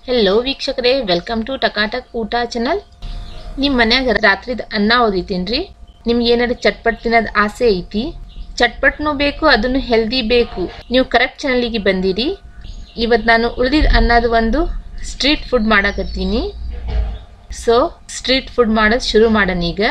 hello ವೀಕ್ಷಕರೇ welcome to ಟಕಾಟಕ್ ಊಟ channel ನಿಮ್ಮ ಮನ್ಯಾಗ ರಾತ್ರಿದ ಅನ್ನ ಓದಿತೀನಿ ರೀ ನಿಮ್ಗೆ ಏನಾರ ಚಟ್ಪಟ್ ತಿನ್ನೋದು ಆಸೆ ಐತಿ ಚಟ್ಪಟ್ನೂ ಬೇಕು ಅದನ್ನು ಹೆಲ್ದಿ ಬೇಕು ನೀವು ಕರೆಕ್ಟ್ ಚಾನಲಿಗೆ ಬಂದಿರಿ ಇವತ್ತು ನಾನು ಉಳಿದಿದ್ದ ಅನ್ನದ ಒಂದು ಸ್ಟ್ರೀಟ್ ಫುಡ್ ಮಾಡಕತ್ತೀನಿ ಸೊ ಸ್ಟ್ರೀಟ್ ಫುಡ್ ಮಾಡೋದು ಶುರು ಮಾಡೋಣ ಈಗ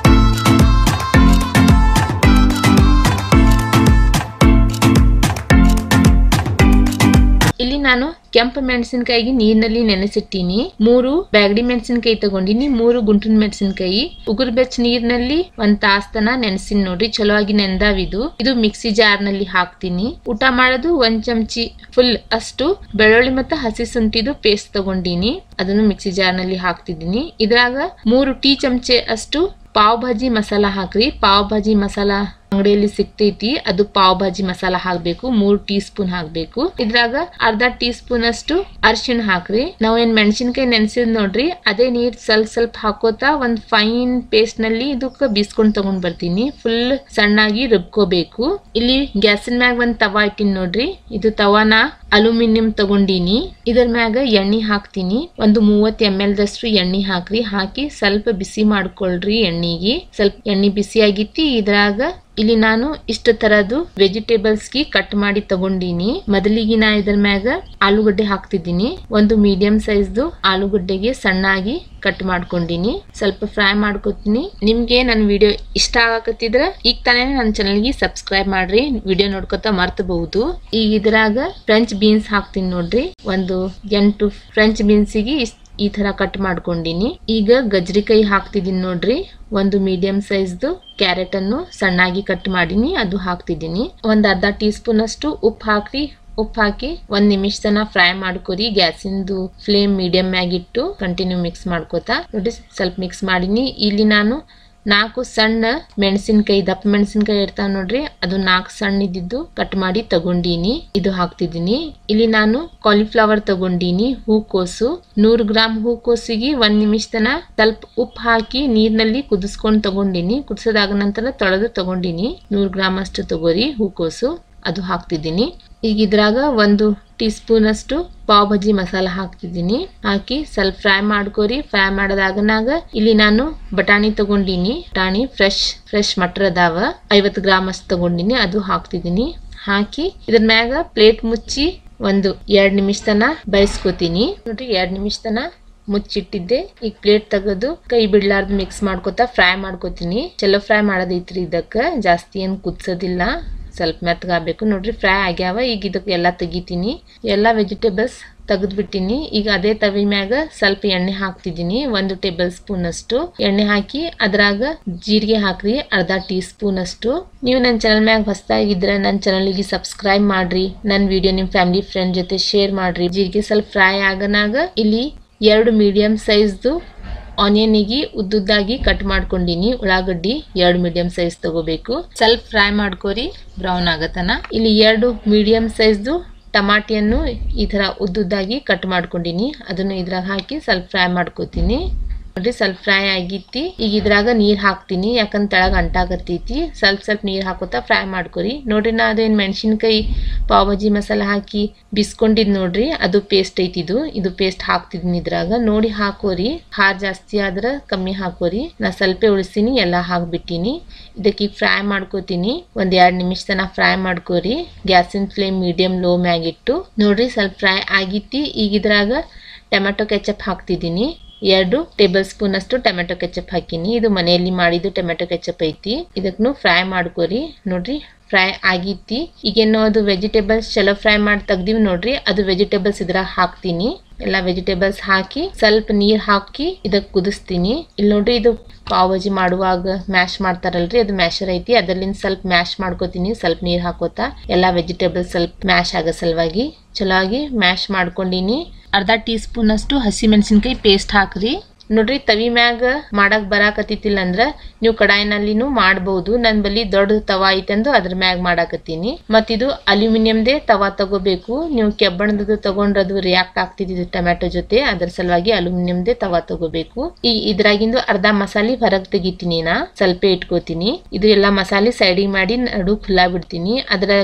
ಇಲ್ಲಿ ನಾನು ಕೆಂಪು ಮೆಣಸಿನಕಾಯಿಗೆ ನೀರಿನಲ್ಲಿ ನೆನೆಸಿಟ್ಟೀನಿ ಮೂರು ಬ್ಯಾಗಡಿ ಮೆಣಸಿನಕಾಯಿ ತಗೊಂಡಿನಿ ಮೂರು ಗುಂಟಿನ ಮೆಣಸಿನಕಾಯಿ ಉಗುರು ಬೆಚ್ಚ ನೀರಿನಲ್ಲಿ ಒಂದ್ ತಾಸ್ತನ ನೆನೆಸಿನ್ ನೋಡ್ರಿ ಚಲೋ ಆಗಿ ನೆಂದಾವಿದು ಇದು ಮಿಕ್ಸಿ ಜಾರ್ ನಲ್ಲಿ ಹಾಕ್ತೀನಿ ಊಟ ಮಾಡೋದು ಒಂದ್ ಚಮಚಿ ಫುಲ್ ಅಷ್ಟು ಬೆಳ್ಳುಳ್ಳಿ ಮತ್ತು ಹಸಿ ಶುಂಠಿದು ಪೇಸ್ಟ್ ತಗೊಂಡಿನಿ ಅದನ್ನು ಮಿಕ್ಸಿ ಜಾರ್ ನಲ್ಲಿ ಹಾಕ್ತಿದ್ದೀನಿ ಇದ್ರಾಗ ಮೂರು ಟೀ ಚಮಚೆ ಅಷ್ಟು ಪಾವ್ ಭಾಜಿ ಮಸಾಲ ಹಾಕ್ರಿ ಪಾವ್ ಭಾಜಿ ಮಸಾಲ ಅಂಗಡಿಯಲ್ಲಿ ಸಿಗ್ತೈತಿ ಅದು ಪಾವ್ ಭಾಜಿ ಮಸಾಲ ಹಾಕ್ಬೇಕು ಮೂರ್ ಟೀ ಸ್ಪೂನ್ ಹಾಕ್ಬೇಕು ಇದ್ರಾಗ ಅರ್ಧ ಟೀ ಸ್ಪೂನ್ ಅಷ್ಟು ಅರ್ಶಿಣ ಹಾಕ್ರಿ ನಾವ್ ಏನ್ ಮೆಣಸಿನ್ಕಾಯಿ ನೆನ್ಸಿದ್ ನೋಡ್ರಿ ಅದೇ ನೀರ್ ಸ್ವಲ್ಪ ಸ್ವಲ್ಪ ಹಾಕೋತಾ ಒಂದ್ ಫೈನ್ ಪೇಸ್ಟ್ ನಲ್ಲಿ ಇದಕ್ಕ ಬೀಸ್ಕೊಂಡ್ ತಗೊಂಡ್ ಬರ್ತೀನಿ ಫುಲ್ ಸಣ್ಣಾಗಿ ರುಬ್ಕೋಬೇಕು ಇಲ್ಲಿ ಗ್ಯಾಸಿನ ಮ್ಯಾಗ ಒಂದ್ ತವಾ ಇಟ್ಟಿನಿ ನೋಡ್ರಿ ಇದು ತವಾನ ಅಲ್ಯೂಮಿನಿಯಂ ತಗೊಂಡಿನಿ ಇದ್ರ ಮ್ಯಾಗ ಎಣ್ಣೆ ಹಾಕ್ತೀನಿ ಒಂದು ಮೂವತ್ ಎಮ್ ಎಲ್ ದಷ್ಟು ಎಣ್ಣೆ ಹಾಕ್ರಿ ಹಾಕಿ ಸ್ವಲ್ಪ ಬಿಸಿ ಮಾಡ್ಕೊಳ್ರಿ ಎಣ್ಣಿಗೆ ಸ್ವಲ್ಪ ಎಣ್ಣೆ ಬಿಸಿ ಆಗಿತ್ತಿ ಇದ್ರಾಗ ಇಲ್ಲಿ ನಾನು ಇಷ್ಟು ತರದ್ದು ವೆಜಿಟೇಬಲ್ಸ್ ಗೆ ಕಟ್ ಮಾಡಿ ತಗೊಂಡಿನಿ ಮೊದಲಿಗೆ ನಾ ಇದ್ರ ಮ್ಯಾಗ ಆಲೂಗಡ್ಡೆ ಹಾಕ್ತಿದ್ದೀನಿ ಒಂದು ಮೀಡಿಯಂ ಸೈಜ್ದು ಆಲೂಗಡ್ಡೆಗೆ ಸಣ್ಣಾಗಿ ಕಟ್ ಮಾಡ್ಕೊಂಡಿನಿ ಸ್ವಲ್ಪ ಫ್ರೈ ಮಾಡ್ಕೊತೀನಿ ನಿಮ್ಗೆ ನನ್ನ ವಿಡಿಯೋ ಇಷ್ಟ ಆಗಕತ್ತಿದ್ರ ಈಗ ತಾನೇ ನನ್ನ ಚಾನಲ್ಗೆ ಸಬ್ಸ್ಕ್ರೈಬ್ ಮಾಡ್ರಿ ವಿಡಿಯೋ ನೋಡ್ಕೊತ ಮರ್ತಬಹುದು ಈಗ ಇದ್ರಾಗ ಫ್ರೆಂಚ್ ಬೀನ್ಸ್ ಹಾಕ್ತೀನಿ ನೋಡ್ರಿ ಒಂದು ಎಂಟು ಫ್ರೆಂಚ್ ಬೀನ್ಸಿಗೆ ಇಷ್ಟ ಈ ತರ ಕಟ್ ಮಾಡ್ಕೊಂಡಿನಿ ಈಗ ಗಜ್ರಿಕಾಯಿ ಹಾಕ್ತಿದ್ದೀನಿ ನೋಡ್ರಿ ಒಂದು ಮೀಡಿಯಂ ಸೈಜ್ದು ಕ್ಯಾರೆಟ್ ಅನ್ನು ಸಣ್ಣಾಗಿ ಕಟ್ ಮಾಡೀನಿ ಅದು ಹಾಕ್ತಿದ್ದೀನಿ ಒಂದ್ ಅರ್ಧ ಟೀ ಸ್ಪೂನ್ ಅಷ್ಟು ಉಪ್ಪು ಹಾಕ್ರಿ ಉಪ್ಪು ಹಾಕಿ ಒಂದ್ ನಿಮಿಷ ತನ ಫ್ರೈ ಮಾಡ್ಕೊರಿ ಗ್ಯಾಸಿಂದು ಫ್ಲೇಮ್ ಮೀಡಿಯಂ ಮ್ಯಾಗಿಟ್ಟು ಕಂಟಿನ್ಯೂ ಮಿಕ್ಸ್ ಮಾಡ್ಕೋತಾ ನೋಡಿ ಸ್ವಲ್ಪ ಮಿಕ್ಸ್ ಮಾಡೀನಿ ಇಲ್ಲಿ ನಾನು ನಾಲ್ಕು ಸಣ್ಣ ಮೆಣಸಿನ್ಕಾಯಿ ದಪ್ಪ ಮೆಣಸಿನ್ಕಾಯಿ ಇರ್ತಾವ ನೋಡ್ರಿ ಅದು ನಾಲ್ಕು ಸಣ್ಣ ಇದ್ದಿದ್ದು ಕಟ್ ಮಾಡಿ ತಗೊಂಡೀನಿ ಇದು ಹಾಕ್ತಿದ್ದೀನಿ ಇಲ್ಲಿ ನಾನು ಕಾಲಿಫ್ಲವರ್ ತಗೊಂಡೀನಿ ಹೂಕೋಸು ನೂರು ಗ್ರಾಮ್ ಹೂಕೋಸಿಗೆ ಒಂದ್ ನಿಮಿಷ ತನ ಸ್ವಲ್ಪ ಉಪ್ಪು ಹಾಕಿ ನೀರ್ನಲ್ಲಿ ಕುದಿಸ್ಕೊಂಡ್ ತಗೊಂಡಿನಿ ಕುದಿಸೋದಾದ ನಂತರ ತೊಳೆದು ತಗೊಂಡಿನಿ ನೂರು ಗ್ರಾಮ್ ಅಷ್ಟು ತಗೋರಿ ಹೂಕೋಸು ಅದು ಹಾಕ್ತಿದ್ದೀನಿ ಈಗ ಇದ್ರಾಗ ಒಂದು ಟೀ ಸ್ಪೂನ್ ಅಷ್ಟು ಪಾವ್ ಭಾಜಿ ಮಸಾಲ ಹಾಕ್ತಿದ್ದೀನಿ ಹಾಕಿ ಸ್ವಲ್ಪ ಫ್ರೈ ಮಾಡ್ಕೋರಿ ಫ್ರೈ ಮಾಡೋದಾಗನಾಗ ಇಲ್ಲಿ ನಾನು ಬಟಾಣಿ ತಗೊಂಡಿನಿ ಬಟಾಣಿ ಫ್ರೆಶ್ ಫ್ರೆಶ್ ಮಟರ್ ಅದಾವ ಐವತ್ತು ಗ್ರಾಮ್ ಅಷ್ಟು ತಗೊಂಡಿನಿ ಅದು ಹಾಕ್ತಿದ್ದೀನಿ ಹಾಕಿ ಇದ್ರ ಮ್ಯಾಗ ಪ್ಲೇಟ್ ಮುಚ್ಚಿ ಒಂದು ಎರಡ್ ನಿಮಿಷ ತನ ಬಯಸ್ಕೋತೀನಿ ನೋಡ್ರಿ ಎರಡ್ ನಿಮಿಷ ತನ ಮುಚ್ಚಿಟ್ಟಿದ್ದೆ ಈಗ ಪ್ಲೇಟ್ ತೆಗೆದು ಕೈ ಬಿಡ್ಲಾರ್ದು ಮಿಕ್ಸ್ ಮಾಡ್ಕೊತಾ ಫ್ರೈ ಮಾಡ್ಕೋತೀನಿ ಚಲೋ ಫ್ರೈ ಮಾಡೋದೈತ್ರಿ ಇದಕ್ಕ ಜಾಸ್ತಿ ಏನ್ ಕುದ್ಸೋದಿಲ್ಲ ಸ್ವಲ್ಪ ಮೆತ್ತಗಾಗಬೇಕು ನೋಡ್ರಿ ಫ್ರೈ ಆಗ್ಯಾವ ಈಗ ಇದಕ್ಕೆ ಎಲ್ಲ ತೆಗಿತೀನಿ ಎಲ್ಲ ವೆಜಿಟೇಬಲ್ಸ್ ತೆಗೆದ್ಬಿಟ್ಟಿನಿ ಈಗ ಅದೇ ತವಿ ಮ್ಯಾಗ ಸ್ವಲ್ಪ ಎಣ್ಣೆ ಹಾಕ್ತಿದ್ದೀನಿ ಒಂದು ಟೇಬಲ್ ಸ್ಪೂನ್ ಅಷ್ಟು ಎಣ್ಣೆ ಹಾಕಿ ಅದ್ರಾಗ ಜೀರಿಗೆ ಹಾಕ್ರಿ ಅರ್ಧ ಟೀ ಸ್ಪೂನ್ ಅಷ್ಟು ನೀವು ನನ್ನ ಚಾನಲ್ ಮ್ಯಾಗ ಹೊಸದಾಗಿದ್ರೆ ನನ್ನ ಚಾನಲ್ಗೆ ಸಬ್ಸ್ಕ್ರೈಬ್ ಮಾಡ್ರಿ ನನ್ನ ವಿಡಿಯೋ ನಿಮ್ಮ ಫ್ಯಾಮಿಲಿ ಫ್ರೆಂಡ್ ಜೊತೆ ಶೇರ್ ಮಾಡ್ರಿ ಜೀರಿಗೆ ಸ್ವಲ್ಪ ಫ್ರೈ ಆಗನಾಗ ಇಲ್ಲಿ ಎರಡು ಮೀಡಿಯಂ ಸೈಜ್ದು ಆನಿಯನ್ನಿಗೆ ಉದ್ದುದ್ದಾಗಿ ಕಟ್ ಮಾಡ್ಕೊಂಡಿನಿ ಉಳ್ಳಾಗಡ್ಡಿ ಎರಡು ಮೀಡಿಯಂ ಸೈಜ್ ತಗೋಬೇಕು ಸ್ವಲ್ಪ ಫ್ರೈ ಮಾಡ್ಕೋರಿ ಬ್ರೌನ್ ಆಗತನ ಇಲ್ಲಿ ಎರಡು ಮೀಡಿಯಂ ಸೈಜ್ದು ಟಮಾಟಿಯನ್ನು ಈ ತರ ಉದ್ದುದ್ದಾಗಿ ಕಟ್ ಮಾಡ್ಕೊಂಡಿನಿ ಅದನ್ನು ಇದ್ರಾಗ ಹಾಕಿ ಸ್ವಲ್ಪ ಫ್ರೈ ಮಾಡ್ಕೋತೀನಿ ನೋಡ್ರಿ ಸ್ವಲ್ಪ ಫ್ರೈ ಆಗಿತ್ತಿ ಈಗ ಇದ್ರಾಗ ನೀರ್ ಹಾಕ್ತೀನಿ ಯಾಕಂದ್ರೆ ತೆಳಗ ಅಂಟಾಗತ್ತೈತಿ ಸ್ವಲ್ಪ ಸ್ವಲ್ಪ ನೀರ್ ಹಾಕೋತಾ ಫ್ರೈ ಮಾಡ್ಕೊರಿ ನೋಡ್ರಿ ನಾ ಅದೇನ್ ಮೆಣಸಿನ್ಕಾಯಿ ಪಾವ್ ಭಾಜಿ ಮಸಾಲ ಹಾಕಿ ಬಿಸ್ಕೊಂಡಿದ್ ನೋಡ್ರಿ ಅದು ಪೇಸ್ಟ್ ಐತಿದು ಇದು ಪೇಸ್ಟ್ ಹಾಕ್ತಿದ್ದೀನಿ ಇದ್ರಾಗ ನೋಡಿ ಹಾಕೋರಿ ಖಾರ ಜಾಸ್ತಿ ಆದ್ರ ಕಮ್ಮಿ ಹಾಕೋರಿ ನಾ ಸ್ವಲ್ಪ ಉಳಿಸ್ತೀನಿ ಎಲ್ಲಾ ಹಾಕ್ಬಿಟ್ಟಿನಿ ಇದಕ್ಕೆ ಈಗ ಫ್ರೈ ಮಾಡ್ಕೋತೀನಿ ಒಂದ್ ಎರಡ್ ನಿಮಿಷ ತನ ಫ್ರೈ ಮಾಡ್ಕೋರಿ ಗ್ಯಾಸಿನ ಫ್ಲೇಮ್ ಮೀಡಿಯಂ ಲೋ ಮ್ಯಾಗಿಟ್ಟು ನೋಡ್ರಿ ಸ್ವಲ್ಪ ಫ್ರೈ ಆಗಿತ್ತಿ ಈಗ ಇದ್ರಾಗ ಟೊಮೆಟೊ ಕೆಚಪ್ ಹಾಕ್ತಿದ್ದೀನಿ ಎರಡು ಟೇಬಲ್ ಸ್ಪೂನ್ ಅಷ್ಟು ಟೊಮೆಟೊ ಕೆಚಪ್ ಹಾಕಿನಿ ಇದು ಮನೆಯಲ್ಲಿ ಮಾಡಿದ್ದು ಟೊಮೆಟೊ ಕೆಚಪ್ ಐತಿ ಇದಕ್ಕೂ ಫ್ರೈ ಮಾಡ್ಕೋರಿ ನೋಡ್ರಿ ಫ್ರೈ ಆಗಿತ್ತಿ ಈಗೇನೋ ಅದು ವೆಜಿಟೇಬಲ್ಸ್ ಚಲೋ ಫ್ರೈ ಮಾಡಿ ತೆಗ್ದಿವಿ ನೋಡ್ರಿ ಅದು ವೆಜಿಟೇಬಲ್ಸ್ ಇದ್ರಾಗ ಹಾಕ್ತೀನಿ ಎಲ್ಲ ವೆಜಿಟೇಬಲ್ಸ್ ಹಾಕಿ ಸ್ವಲ್ಪ ನೀರ್ ಹಾಕಿ ಇದಕ್ ಕುದಿಸ್ತೀನಿ ಇಲ್ಲಿ ನೋಡ್ರಿ ಇದು ಪಾವ್ ಭಾಜಿ ಮಾಡುವಾಗ ಮ್ಯಾಶ್ ಮಾಡ್ತಾರಲ್ರಿ ಅದು ಮ್ಯಾಶರ್ ಐತಿ ಅದರಲ್ಲಿಂದ ಸ್ವಲ್ಪ ಮ್ಯಾಶ್ ಮಾಡ್ಕೋತೀನಿ ಸ್ವಲ್ಪ ನೀರ್ ಹಾಕೋತಾ ಎಲ್ಲಾ ವೆಜಿಟೇಬಲ್ಸ್ ಸ್ವಲ್ಪ ಮ್ಯಾಶ್ ಆಗೋ ಸಲುವಾಗಿ ಚಲೋ ಆಗಿ ಮ್ಯಾಶ್ ಮಾಡ್ಕೊಂಡಿನಿ ಅರ್ಧ ಟೀ ಸ್ಪೂನ್ ಅಷ್ಟು ಹಸಿ ಮೆಣಸಿನ್ಕಾಯಿ ಪೇಸ್ಟ್ ಹಾಕ್ರಿ ನೋಡ್ರಿ ತವಿ ಮ್ಯಾಗ ಮಾಡಕ್ ಬರಾಕತ್ತಿತ್ತಿಲ್ಲ ಅಂದ್ರ ನೀವು ಕಡಾಯಿನಲ್ಲಿನೂ ಮಾಡ್ಬೋದು ನನ್ ಬಲ್ಲಿ ದೊಡ್ಡ ತವಾ ಐತಂದು ಅದ್ರ ಮ್ಯಾಗ ಮಾಡಾಕತ್ತೀನಿ ಮತ್ ಇದು ಅಲ್ಯೂಮಿನಿಯಂದೇ ತವಾ ತಗೋಬೇಕು ನೀವು ಕೆಬ್ಬಣದ್ದು ತಗೊಂಡ್ರದು ರಿಯಾಕ್ಟ್ ಆಗ್ತಿದ್ದು ಟೊಮ್ಯಾಟೊ ಜೊತೆ ಅದ್ರ ಸಲುವಾಗಿ ಅಲ್ಯೂಮಿನಿಯಂದೇ ತವಾ ತಗೋಬೇಕು ಈ ಇದ್ರಾಗಿಂದು ಅರ್ಧ ಮಸಾಲೆ ಹೊರಗ್ ತೆಗಿತೀನಿ ನಾ ಸ್ವಲ್ಪ ಇಟ್ಕೋತೀನಿ ಇದು ಎಲ್ಲಾ ಮಸಾಲೆ ಸೈಡಿಗೆ ಮಾಡಿ ನಡು ಖುಲ್ಲಾ ಬಿಡ್ತೀನಿ ಅದ್ರಾಗ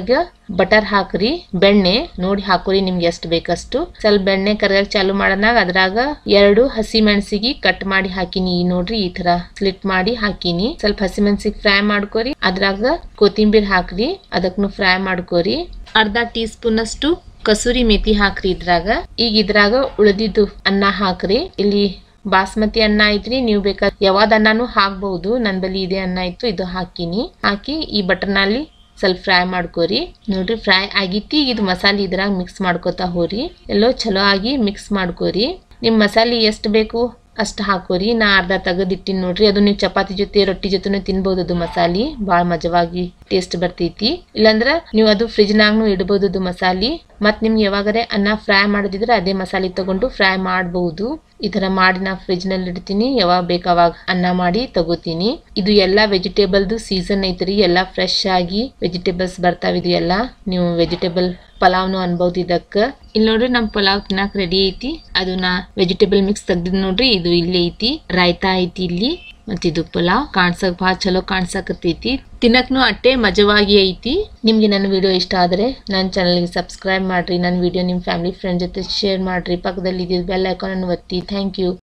ಬಟರ್ ಹಾಕ್ರಿ ಬೆಣ್ಣೆ ನೋಡಿ ಹಾಕೋರಿ ನಿಮ್ಗೆ ಎಷ್ಟು ಬೇಕಷ್ಟು ಸ್ವಲ್ಪ ಬೆಣ್ಣೆ ಕರಗಕ್ ಚಾಲು ಮಾಡನಾಗ ಅದ್ರಾಗ ಎರಡು ಹಸಿ ಮೆಣಸಿಗೆ ಕಟ್ ಮಾಡಿ ಹಾಕಿನಿ ಈ ನೋಡ್ರಿ ಈ ತರ ಸ್ಲಿಟ್ ಮಾಡಿ ಹಾಕಿನಿ ಸ್ವಲ್ಪ ಹಸಿ ಮೆಣಸಿಗೆ ಫ್ರೈ ಮಾಡ್ಕೋರಿ ಅದ್ರಾಗ ಕೊತ್ತಿಂಬೀರ್ ಹಾಕ್ರಿ ಅದಕ್ನು ಫ್ರೈ ಮಾಡ್ಕೋರಿ ಅರ್ಧ ಟೀ ಸ್ಪೂನ್ ಅಷ್ಟು ಕಸೂರಿ ಮೆಥಿ ಹಾಕ್ರಿ ಇದ್ರಾಗ ಈಗ ಇದ್ರಾಗ ಉಳಿದಿದ್ದು ಅನ್ನ ಹಾಕ್ರಿ ಇಲ್ಲಿ ಬಾಸ್ಮತಿ ಅನ್ನ ಐತ್ರಿ ನೀವು ಬೇಕಾದ್ರೆ ಯಾವ್ದು ಅನ್ನನೂ ಹಾಕ್ಬಹುದು ನನ್ ಬಳಿ ಇದೇ ಅನ್ನ ಇತ್ತು ಇದು ಹಾಕಿನಿ ಹಾಕಿ ಈ ಬಟರ್ನಲ್ಲಿ ಸ್ವಲ್ಪ ಫ್ರೈ ಮಾಡ್ಕೋರಿ ನೋಡ್ರಿ ಫ್ರೈ ಆಗಿತ್ತಿ ಇದು ಮಸಾಲೆ ಇದ್ರಾಗ ಮಿಕ್ಸ್ ಮಾಡ್ಕೋತಾ ಹೋರಿ ಎಲ್ಲೋ ಚಲೋ ಆಗಿ ಮಿಕ್ಸ್ ಮಾಡ್ಕೋರಿ ನಿಮ್ ಮಸಾಲೆ ಎಷ್ಟು ಬೇಕು ಅಷ್ಟು ಹಾಕೋರಿ ನಾ ಅರ್ಧ ತೆಗೆದಿಟ್ಟಿನಿ ನೋಡ್ರಿ ಅದು ನೀವು ಚಪಾತಿ ಜೊತೆ ರೊಟ್ಟಿ ಜೊತೆನೂ ತಿನ್ಬೋದು ಅದು ಮಸಾಲಿ ಭಾಳ ಮಜವಾಗಿ ಟೇಸ್ಟ್ ಬರ್ತೈತಿ ಇಲ್ಲಾಂದ್ರ ನೀವು ಅದು ಫ್ರಿಜ್ನಾಗ್ನು ಇಡ್ಬೋದು ಅದು ಮಸಾಲಿ ಮತ್ ನಿಮ್ಗೆ ಯಾವಾಗರೆ ಅನ್ನ ಫ್ರೈ ಮಾಡೋದಿದ್ರೆ ಅದೇ ಮಸಾಲೆ ತಗೊಂಡು ಫ್ರೈ ಮಾಡಬಹುದು ಈ ತರ ಮಾಡಿ ನಾ ಫ್ರಿಜ್ ನಲ್ಲಿ ಇಡ್ತೀನಿ ಯಾವಾಗ ಬೇಕಾವಾಗ ಅನ್ನ ಮಾಡಿ ತಗೋತೀನಿ ಇದು ಎಲ್ಲಾ ವೆಜಿಟೇಬಲ್ದು ಸೀಸನ್ ಐತ್ರಿ ಎಲ್ಲಾ ಫ್ರೆಶ್ ಆಗಿ ವೆಜಿಟೇಬಲ್ಸ್ ಬರ್ತಾವ ಇದು ಎಲ್ಲಾ ನೀವು ವೆಜಿಟೇಬಲ್ ಪಲಾವ್ನು ಅನ್ಬಹುದು ಇದಕ್ಕ ಇಲ್ಲಿ ನೋಡ್ರಿ ನಮ್ ಪಲಾವ್ ತಿನ್ನಾಕ ರೆಡಿ ಐತಿ ಅದು ನಾ ವೆಜಿಟೇಬಲ್ ಮಿಕ್ಸ್ ತೆಗ್ದಿದ್ ನೋಡ್ರಿ ಇದು ಇಲ್ಲಿ ಐತಿ ರಾಯ್ತಾ ಐತಿ ಇಲ್ಲಿ ಮತ್ ಇದು ಪಲಾವ್ ಕಾಣ್ಸಕ್ ಭಾಳ ಚಲೋ ಕಾಣ್ಸಕತ್ತೈತಿ ತಿನ್ನಕ್ನು ಅಟ್ಟೆ ಮಜವಾಗಿ ಐತಿ ನಿಮ್ಗೆ ನನ್ನ ವಿಡಿಯೋ ಇಷ್ಟ ಆದ್ರೆ ನನ್ನ ಚಾನಲ್ಗೆ ಸಬ್ಸ್ಕ್ರೈಬ್ ಮಾಡ್ರಿ ನನ್ನ ವಿಡಿಯೋ ನಿಮ್ಮ ಫ್ಯಾಮಿಲಿ ಫ್ರೆಂಡ್ ಜೊತೆ ಶೇರ್ ಮಾಡ್ರಿ ಪಕ್ಕದಲ್ಲಿ ಇದ್ದಿದ್ದು ಬೆಲ್ ಐಕಾನ್ ಅನ್ನು ಒತ್ತಿ ಥ್ಯಾಂಕ್ ಯು